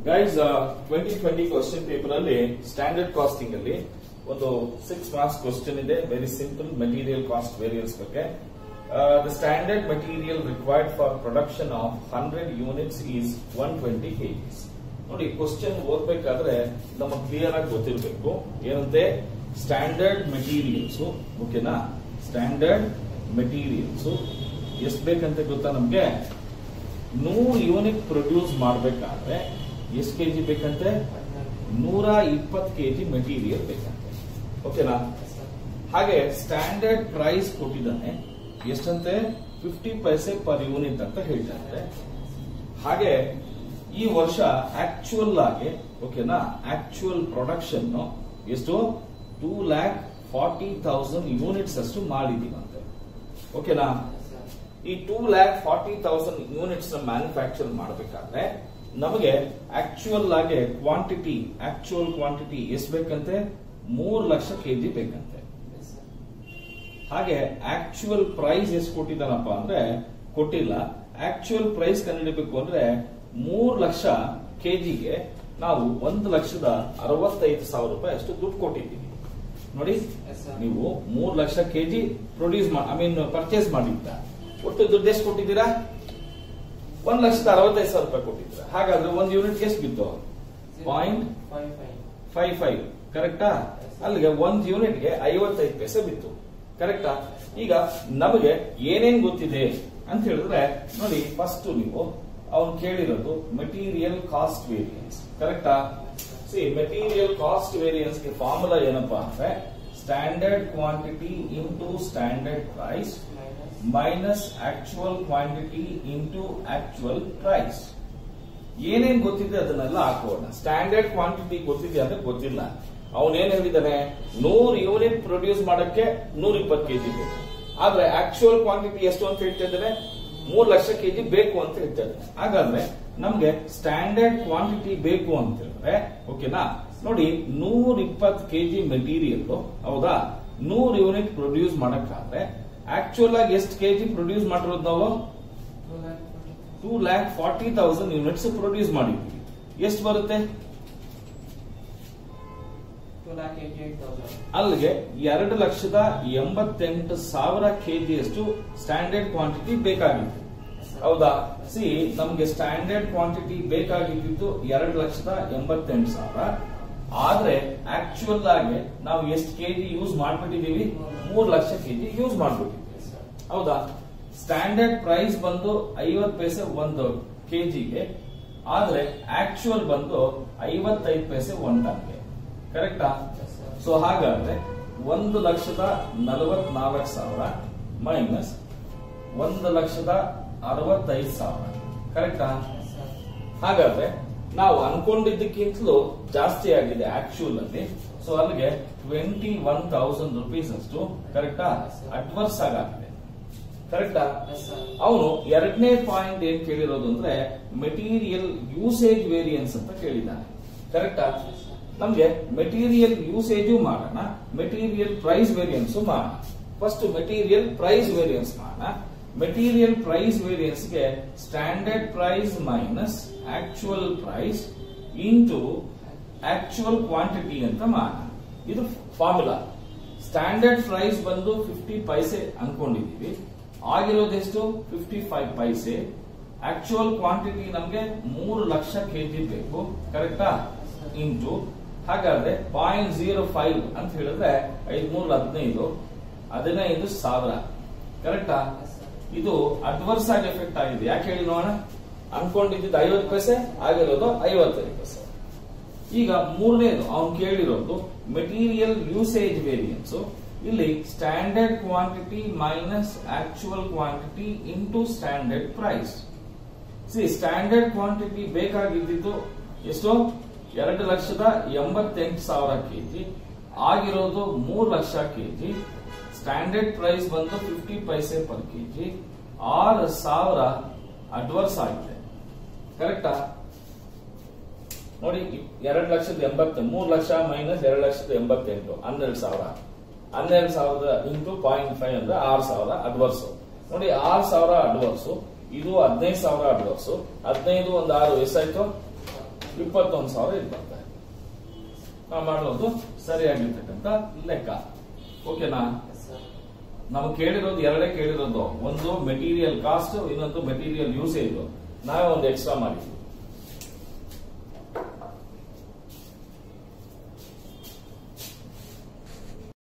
guys twenty twenty question paper ಅಲ್ಲಿ standard costing ಅಲ್ಲಿ ಒಂದು ಸಿಕ್ಸ್ ಮಾರ್ಕ್ಸ್ ಕ್ವಶನ್ ಇದೆ very simple material cost variance ಬಗ್ಗೆ the standard material required for production of hundred units is one twenty KGs ನೋಡಿ question ಓದ್ಬೇಕಾದ್ರೆ ನಮಗೆ clear ಆಗಿ ಗೊತ್ತಿರಬೇಕು ಏನಂತೆ ಸ್ಟ್ಯಾಂಡರ್ಡ್ ಮೆಟೀರಿಯಲ್ಸ್ ಓಕೆನಾ ಸ್ಟ್ಯಾಂಡರ್ಡ್ ಮೆಟೀರಿಯಲ್ಸ್ ಎಷ್ಟು ಬೇಕಂತ ಗೊತ್ತಾ ನಮ್ಗೆ ನೂರು ಯೂನಿಟ್ ಪ್ರೊಡ್ಯೂಸ್ ಮಾಡಬೇಕಾದ್ರೆ ಎಷ್ಟು ಕೆಜಿ ಬೇಕಂತೆ ನೂರ ಇಪ್ಪತ್ತು ಕೆಜಿ ಮೆಟೀರಿಯಲ್ ಬೇಕಂತೆ ಓಕೆನಾ ಹಾಗೆ ಸ್ಟ್ಯಾಂಡರ್ಡ್ ಪ್ರೈಸ್ ಕೊಟ್ಟಿದ್ದಾನೆ ಎಷ್ಟಂತೆ ಫಿಫ್ಟಿ ಪೈಸೆ ಪರ್ ಯೂನಿಟ್ ಅಂತ ಹೇಳ್ತಾರೆ ಹಾಗೆ ಈ ವರ್ಷ ಆಕ್ಚುಯಲ್ ಆಗಿ ಓಕೆನಾ ಆಕ್ಚುಯಲ್ ಪ್ರೊಡಕ್ಷನ್ ಎಷ್ಟು two lakh forty thousand units ಅಷ್ಟು ಮಾಡಿದೀವಂತೆ ಓಕೆನಾ ಈ two lakh forty thousand units ನ ಮ್ಯಾನುಫ್ಯಾಕ್ಚರ್ ಮಾಡಬೇಕಾದ್ರೆ ನಮಗೆ ಆಕ್ಚುಯಲ್ ಆಗಿ ಕ್ವಾಂಟಿಟಿ ಆಕ್ಚುಯಲ್ ಕ್ವಾಂಟಿಟಿ ಎಷ್ಟು ಬೇಕಂತೆ ಮೂರು ಲಕ್ಷ ಕೆಜಿ ಬೇಕಂತೆ ಹಾಗೆ ಆಕ್ಚುಯಲ್ ಪ್ರೈಸ್ ಎಷ್ಟು ಕೊಟ್ಟಿದ್ದಾನಪ್ಪ ಅಂದ್ರೆ ಕೊಟ್ಟಿಲ್ಲ ಆಕ್ಚುಯಲ್ ಪ್ರೈಸ್ ಕಂಡುಹಿಡಬೇಕು ಅಂದ್ರೆ ಮೂರು ಲಕ್ಷ ಕೆಜಿಗೆ ನಾವು ಒಂದು ಲಕ್ಷದ ಅರವತ್ತೈದು ಸಾವಿರ ರೂಪಾಯಿ ಅಷ್ಟು ದುಡ್ಡು ಕೊಟ್ಟಿದ್ದೀವಿ ನೋಡಿ ನೀವು ಮೂರು ಲಕ್ಷ KG produce I mean purchase ಮಾಡಿದ್ದ ಒಟ್ಟು ದುಡ್ಡು ಎಷ್ಟು ಕೊಟ್ಟಿದ್ದೀರಾ ಒಂದ್ ಲಕ್ಷದ ಅರವತ್ತೈದು ಸಾವಿರ ರೂಪಾಯಿ ಕೊಟ್ಟಿದ್ದೀರಾ ಹಾಗಾದ್ರೆ ಒಂದು ಯೂನಿಟ್ ಎಷ್ಟು ಬಿತ್ತು ಪಾಯಿಂಟ್ ಫೈವ್ ಫೈವ್ ಕರೆಕ್ಟಾ ಅಲ್ಲಿಗೆ ಒಂದ್ ಯೂನಿಟ್ಗೆ ಐವತ್ತೈದು ಪೈಸೆ ಬಿತ್ತು ಕರೆಕ್ಟಾ ಈಗ ನಮಗೆ ಏನೇನ್ ಗೊತ್ತಿದೆ ಅಂತ ಹೇಳಿದ್ರೆ ನೋಡಿ ಫಸ್ಟ್ ನೀವು ಅವನು ಕೇಳಿರೋದು ಮೆಟೀರಿಯಲ್ ಕಾಸ್ಟ್ ವೇರಿಯನ್ಸ್ ಕರೆಕ್ಟಾ ಸಿ ಮೆಟೀರಿಯಲ್ ಕಾಸ್ಟ್ ವೇರಿಯನ್ಸ್ ಗೆ ಫಾರ್ಮುಲಾ ಏನಪ್ಪಾ ಅಂದ್ರೆ standard quantity into standard price minus actual quantity into actual price ಏನೇನ್ ಗೊತ್ತಿದೆ ಅದನ್ನೆಲ್ಲ ಹಾಕೋಣ ಸ್ಟ್ಯಾಂಡರ್ಡ್ ಕ್ವಾಂಟಿಟಿ ಗೊತ್ತಿದೆ ಅಂದ್ರೆ ಗೊತ್ತಿಲ್ಲ ಅವನೇನ್ ಹೇಳಿದಾನೆ ನೂರು ಯೂನಿಟ್ ಪ್ರೊಡ್ಯೂಸ್ ಮಾಡಕ್ಕೆ ನೂರ ಇಪ್ಪತ್ತು ಕೆಜಿ ಬೇಕು ಆದ್ರೆ ಆಕ್ಚುಯಲ್ ಕ್ವಾಂಟಿಟಿ ಎಷ್ಟು ಅಂತ ಹೇಳ್ತಾ ಇದ್ದಾನೆ ಮೂರ್ ಲಕ್ಷ ಕೆಜಿ ಬೇಕು ಅಂತ ಹೇಳ್ತಾ ಇದ್ದಾನೆ ಹಾಗಾದ್ರೆ ನಮ್ಗೆ ಸ್ಟ್ಯಾಂಡರ್ಡ್ ಕ್ವಾಂಟಿಟಿ ಬೇಕು ಅಂತ ಹೇಳಿದ್ರೆ ಓಕೆನಾ ನೋಡಿ ನೂರ ಇಪ್ಪತ್ತು ಕೆಜಿ ಮೆಟೀರಿಯಲ್ ಹೌದಾ ನೂರು ಯೂನಿಟ್ ಪ್ರೊಡ್ಯೂಸ್ ಮಾಡಕ್ಕಾದ್ರೆ ಆಕ್ಚುಯಲ್ ಆಗಿ ಎಷ್ಟು ಕೆಜಿ ಪ್ರೊಡ್ಯೂಸ್ ಮಾಡಿರೋದು ನಾವು two lakh forty thousand units produce ಮಾಡಿದ್ವಿ ಎಷ್ಟು ಬರುತ್ತೆ ಅಲ್ಲಿಗೆ ಎರಡು ಲಕ್ಷದ ಎಂಬತ್ತೆಂಟು ಸಾವಿರ ಕೆಜಿಯಷ್ಟು ಸ್ಟ್ಯಾಂಡರ್ಡ್ ಕ್ವಾಂಟಿಟಿ ಬೇಕಾಗಿತ್ತು ಹೌದಾ ಸಿ ನಮ್ಗೆ ಸ್ಟ್ಯಾಂಡರ್ಡ್ ಕ್ವಾಂಟಿಟಿ ಬೇಕಾಗಿದ್ದು ಎರಡು ಲಕ್ಷದ ಎಂಬತ್ತೆಂಟು ಸಾವಿರ ಆದ್ರೆ ಆಕ್ಚುಯಲ್ ಆಗಿ ನಾವು ಎಷ್ಟು ಕೆಜಿ ಯೂಸ್ ಮಾಡ್ಬಿಟ್ಟಿದೀವಿ ಮೂರ್ ಲಕ್ಷ ಕೆಜಿ ಯೂಸ್ ಮಾಡ್ಬಿಟ್ಟಿದ್ವಿ ಹೌದಾ ಸ್ಟ್ಯಾಂಡರ್ಡ್ ಪ್ರೈಸ್ ಬಂದು ಐವತ್ ಪೈಸೆ ಒಂದು ಕೆಜಿಗೆ ಆದ್ರೆ ಆಕ್ಚುಯಲ್ ಬಂದು ಐವತ್ತೈದು ಪೈಸೆ ಒನ್ ಟನ್ಗೆ ಕರೆಕ್ಟಾ ಸೊ ಹಾಗಾದ್ರೆ ಒಂದು ಲಕ್ಷದ ನಲವತ್ನಾಲ್ಕು ಸಾವಿರ ಮೈನಸ್ ಒಂದು ಲಕ್ಷದ ಅರವತ್ತೈದು ಸಾವಿರ ಕರೆಕ್ಟಾ ಹಾಗಾದ್ರೆ ನಾವು ಅನ್ಕೊಂಡಿದ್ದಕ್ಕಿಂತಲೂ ಜಾಸ್ತಿ ಆಗಿದೆ ಆಕ್ಚುಯಲ್ ಅಲ್ಲಿ ಸೊ ಅಲ್ಲಿಗೆ ಟ್ವೆಂಟಿ ಒನ್ ತೌಸಂಡ್ ರುಪೀಸ್ ಅಷ್ಟು ಕರೆಕ್ಟಾ ಅಡ್ವರ್ಸ್ ಆಗಿದೆ ಕರೆಕ್ಟಾ ಅವನು ಎರಡನೇ ಪಾಯಿಂಟ್ ಏನ್ ಕೇಳಿರೋದು ಅಂದ್ರೆ ಮೆಟೀರಿಯಲ್ ಯೂಸೇಜ್ ವೇರಿಯನ್ಸ್ ಅಂತ ಕೇಳಿದ್ದಾನೆ ಕರೆಕ್ಟಾ ನಮ್ಗೆ ಮೆಟೀರಿಯಲ್ ಯೂಸೇಜು ಮಾಡೋಣ ಮೆಟೀರಿಯಲ್ ಪ್ರೈಸ್ ವೇರಿಯನ್ಸ್ ಮಾಡೋಣ ಫಸ್ಟ್ ಮೆಟೀರಿಯಲ್ ಪ್ರೈಸ್ ವೇರಿಯನ್ಸ್ ಮಾಡೋಣ ಮೆಟೀರಿಯಲ್ ಪ್ರೈಸ್ ವೇರಿಯನ್ಸ್ ಗೆ standard price minus actual price into actual quantity ಅಂತ ಮಾಡೋಣ ಇದು ಫಾರ್ಮುಲಾ ಸ್ಟ್ಯಾಂಡರ್ಡ್ ಪ್ರೈಸ್ ಬಂದು ಫಿಫ್ಟಿ ಪೈಸೆ ಅನ್ಕೊಂಡಿದೀವಿ ಆಗಿರೋದೆಷ್ಟು fifty five paise actual quantity ನಮ್ಗೆ ಮೂರು ಲಕ್ಷ ಕೆಜಿ ಬೇಕು ಕರೆಕ್ಟಾ ಇಂಟು ಹಾಗಾದ್ರೆ ಪಾಯಿಂಟ್ ಜೀರೋ ಫೈವ್ ಅಂತ ಹೇಳಿದ್ರೆ ಐದ್ ಮೂರು ಹದಿನೈದು ಹದಿನೈದು ಸಾವಿರ ಕರೆಕ್ಟಾ ಇದು ಅಡ್ವರ್ಸ್ ಆಗಿ ಎಫೆಕ್ಟ್ ಆಗಿದೆ ಯಾಕೆ ಹೇಳಿ ನೋಡೋಣ ಅನ್ಕೊಂಡಿದ್ದು ಐವತ್ತು ಪೈಸೆ ಆಗಿರೋದು ಐವತ್ತೈದು ಪೈಸೆ ಈಗ ಮೂರನೇದು ಅವ್ನು ಕೇಳಿರೋದು ಮೆಟೀರಿಯಲ್ ಯೂಸೇಜ್ ವೇರಿಯನ್ಸ್ ಇಲ್ಲಿ standard quantity minus actual quantity into standard price see standard quantity ಬೇಕಾಗಿದ್ದು ಎಷ್ಟು ಎರಡು ಲಕ್ಷದ ಎಂಬತ್ತೆಂಟು ಸಾವಿರ ಕೆಜಿ ಆಗಿರೋದು ಮೂರು ಲಕ್ಷ ಕೆಜಿ ಸ್ಟ್ಯಾಂಡರ್ಡ್ ಪ್ರೈಸ್ ಬಂದು ಫಿಫ್ಟಿ ಪೈಸೆ ಪರ್ ಕೆಜಿ ಆರು ಸಾವಿರ ಅಡ್ವರ್ಸ್ ಆಗಿದೆ ಕರೆಕ್ಟಾ ನೋಡಿ ಎರಡು ಲಕ್ಷದ ಎಂಬತ್ತು ಮೂರು ಲಕ್ಷ ಮೈನಸ್ ಎರಡು ಲಕ್ಷದ ಎಂಬತ್ತೆಂಟು ಹನ್ನೆರಡು ಸಾವಿರ ಹನ್ನೆರಡು ಸಾವಿರದ ಇಂಟು ಪಾಯಿಂಟ್ ಫೈವ್ ಅಂದ್ರೆ ಆರು ಸಾವಿರ ಅಡ್ವರ್ಸ್ ನೋಡಿ ಆರು ಸಾವಿರ ಅಡ್ವರ್ಸ್ ಇದು ಹದಿನೈದು ಸಾವಿರ ಅಡ್ವರ್ಸ್ ಹದಿನೈದು ಒಂದು ಆರು ಎಷ್ಟಾಯ್ತು ಇಪ್ಪತ್ತೊಂದು ಸಾವಿರ ಇಲ್ಲಿ ಬರ್ತಾ ಇದೆ ನಾವು ಮಾಡೋದು ಸರಿಯಾಗಿರ್ತಕ್ಕಂಥ ಲೆಕ್ಕ ಓಕೆನಾ ನಾವು ಕೇಳಿರೋದು ಎರಡೇ ಕೇಳಿರೋದು ಒಂದು ಮೆಟೀರಿಯಲ್ ಕಾಸ್ಟ್ ಇನ್ನೊಂದು ಮೆಟೀರಿಯಲ್ ಯೂಸೇಜ್ ನಾವೇ ಒಂದು ಎಕ್ಸ್ಟ್ರಾ ಮಾಡಿದ್ವಿ